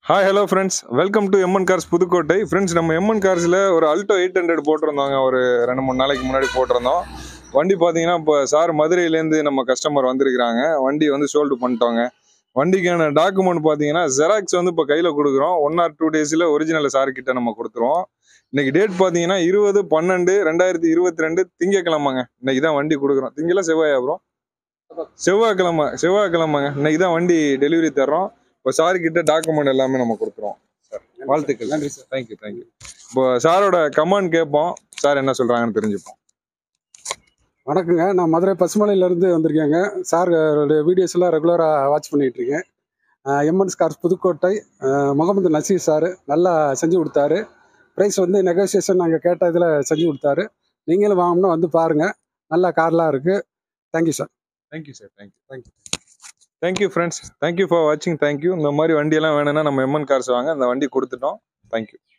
hi hello friends welcome to MN cars Pudukkottai friends நம்ம MN கார்ஸில் ஒரு அல்டோ எயிட் ஹண்ட்ரட் போட்டிருந்தோங்க ஒரு ரெண்டு மூணு நாளைக்கு முன்னாடி போட்டிருந்தோம் வண்டி பார்த்தீங்கன்னா இப்போ சார் மதுரையிலேருந்து நம்ம கஸ்டமர் வந்திருக்கிறாங்க வண்டி வந்து சோல்டு பண்ணிட்டோங்க வண்டிக்கான டாக்குமெண்ட் பார்த்தீங்கன்னா ஜெராக்ஸ் வந்து இப்போ கையில் கொடுக்குறோம் ஒன் ஆர் டூ டேஸில் ஒரிஜினல் சார் கிட்ட நம்ம கொடுத்துருவோம் இன்னைக்கு டேட் பார்த்தீங்கன்னா இருபது பன்னெண்டு ரெண்டாயிரத்தி இருபத்தி ரெண்டு திங்கக்கிழமைங்க இன்னைக்கு தான் வண்டி கொடுக்குறோம் திங்களா செவ்வாய் அப்புறம் செவ்வாய்க்கிழமை செவ்வாய்க்கிழமைங்க இன்னைக்கு தான் வண்டி டெலிவரி தர்றோம் இப்போ சார் கிட்ட டாக்குமெண்ட் எல்லாமே நம்ம கொடுக்குறோம் சார் வாழ்த்துக்கள் நன்றி சார் தேங்க்யூ தேங்க்யூ இப்போ சாரோட கமெண்ட் கேட்போம் சார் என்ன சொல்றாங்கன்னு தெரிஞ்சுப்போம் வணக்கங்க நான் மதுரை பசுமலையிலேருந்து வந்திருக்கேங்க சார் வீடியோஸ் எல்லாம் ரெகுலராக வாட்ச் பண்ணிட்டு இருக்கேன் எம்என் கார்ஸ் புதுக்கோட்டை அஹ், முகமது நசீர் சார் நல்லா செஞ்சு கொடுத்தாரு ப்ரைஸ் வந்து நெகோசியேஷன் நாங்கள் கேட்ட இதில் செஞ்சு கொடுத்தாரு நீங்களும் வாங்கணும்னா வந்து பாருங்கள் நல்ல கார்லாம் இருக்குது thank you sir thank you sir thank you thank you thank you friends thank you for வாட்சிங் தேங்க்யூ இந்த மாதிரி வண்டியெல்லாம் வேணும்னா நம்ம எம்என் கார்ஸ் வாங்க இந்த வண்டி கொடுத்துட்டோம் தேங்க்யூ